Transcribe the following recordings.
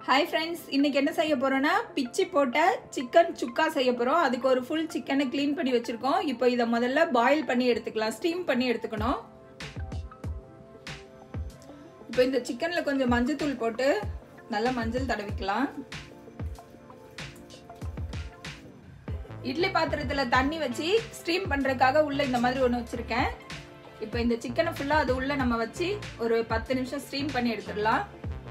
hi friends இன்னைக்கு என்ன செய்ய போறோம்னா பிச்சி போட்ட சிக்கன் சுக்கா செய்ய போறோம் அதுக்கு ஒரு ஃபுல் சிக்கனை க்ளீன் பண்ணி வச்சிருக்கோம் இப்போ இதை முதல்ல பாயில் பண்ணி எடுத்துக்கலாம் ஸ்டீம் பண்ணி எடுத்துக்கணும் இப்போ இந்த சிக்கன்ல கொஞ்சம் மஞ்சத்தூள் போட்டு நல்லா மஞ்சள் தடவிக்கலாம் இட்லி பாத்திரத்துல தண்ணி வச்சு ஸ்டீம் பண்றதுக்காக உள்ள இந்த மாதிரி ஒன்று வச்சிருக்கேன் இப்போ இந்த சிக்கனை ஃபுல்லா அது உள்ள நம்ம வச்சு ஒரு பத்து நிமிஷம் ஸ்டீம் பண்ணி எடுத்துடலாம்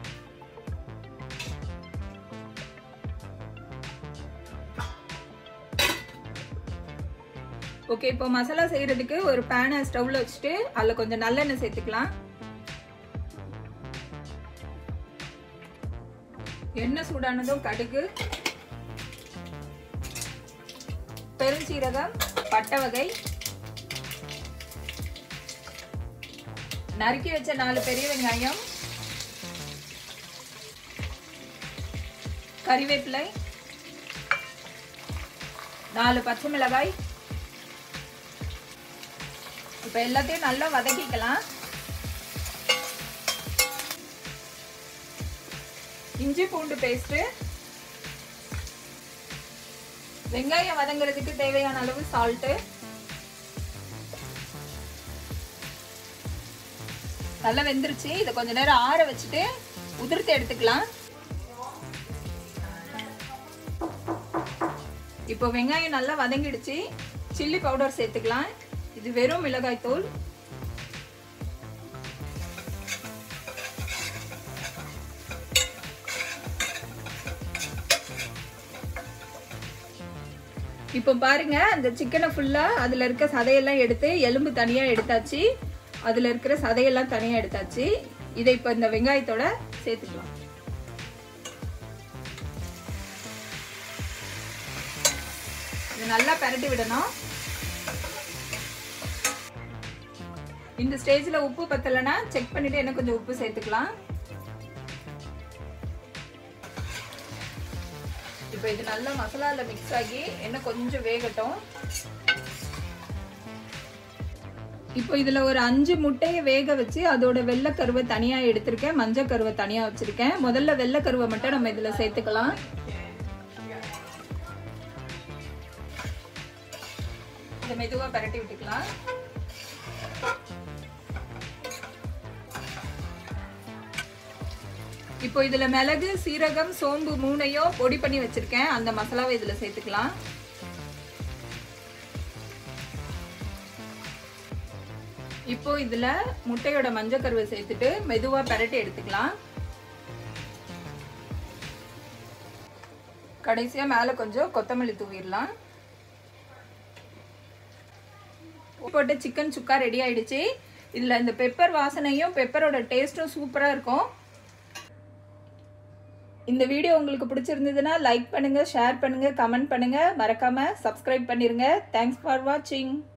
ஓகே இப்போ மசாலா செய்யறதுக்கு ஒரு பேனை ஸ்டவ்ல வச்சுட்டு அதில் கொஞ்சம் நல்லெண்ணெய் சேர்த்துக்கலாம் எண்ணெய் சூடானதும் கடுகு பெருஞ்சீரகம் பட்டை வகை நறுக்கி வச்ச நாலு பெரிய வெங்காயம் கறிவேப்பிலை நாலு பச்சை மிளகாய் இப்ப எல்லாத்தையும் நல்லா வதக்கிக்கலாம் இஞ்சி பூண்டு பேஸ்ட் வெங்காயம் வதங்குறதுக்கு தேவையான அளவு சால்ட்டு நல்லா வெந்துருச்சு இதை கொஞ்ச நேரம் ஆற வச்சுட்டு உதிர்த்து எடுத்துக்கலாம் இப்போ வெங்காயம் நல்லா வதங்கிடுச்சு சில்லி பவுடர் சேர்த்துக்கலாம் இது வெறும் மிளகாய் தூள் இப்போ பாருங்க அந்த சிக்கனை ஃபுல்லா அதுல இருக்க சதையெல்லாம் எடுத்து எலும்பு தனியா எடுத்தாச்சு அதுல இருக்கிற சதையெல்லாம் தனியா எடுத்தாச்சு இதை இப்போ இந்த வெங்காயத்தோட சேர்த்துக்கலாம் இது நல்லா பரட்டி விடணும் இந்த ஸ்டேஜ்ல உப்பு பத்தலைன்னா செக் பண்ணிட்டு என்ன கொஞ்சம் உப்பு சேர்த்துக்கலாம் இப்போ இது நல்லா மசாலால மிக்ஸ் ஆகி என்ன கொஞ்சம் வேகட்டும் இப்போ இதுல ஒரு அஞ்சு முட்டையை வேக வச்சு அதோட வெள்ளைக்கருவை தனியா எடுத்திருக்கேன் மஞ்சள் கருவை தனியா வச்சிருக்கேன் முதல்ல வெள்ளைக்கருவை மட்டும் நம்ம இதுல சேர்த்துக்கலாம் இதை மெதுவா பரட்டி விட்டுக்கலாம் இப்போ இதுல மிளகு சீரகம் சோம்பு மூணையும் பொடி பண்ணி வச்சிருக்கேன் அந்த மசாலாவை இதுல சேர்த்துக்கலாம் இப்போ இதுல முட்டையோட மஞ்சள் கருவை சேர்த்துட்டு மெதுவா பரட்டி எடுத்துக்கலாம் கடைசியா மேல கொஞ்சம் கொத்தமல்லி தூவிடலாம் போட்ட சிக்கன் சுக்கா ரெடி ஆயிடுச்சு இதுல இந்த பெப்பர் வாசனையும் பெப்பரோட டேஸ்டும் சூப்பரா இருக்கும் இந்த வீடியோ உங்களுக்கு பிடிச்சிருந்ததுன்னா லைக் பண்ணுங்க ஷேர் பண்ணுங்க கமெண்ட் பண்ணுங்க மறக்காம சப்ஸ்கிரைப் பண்ணிருங்க தேங்க்ஸ் ஃபார் வாட்சிங்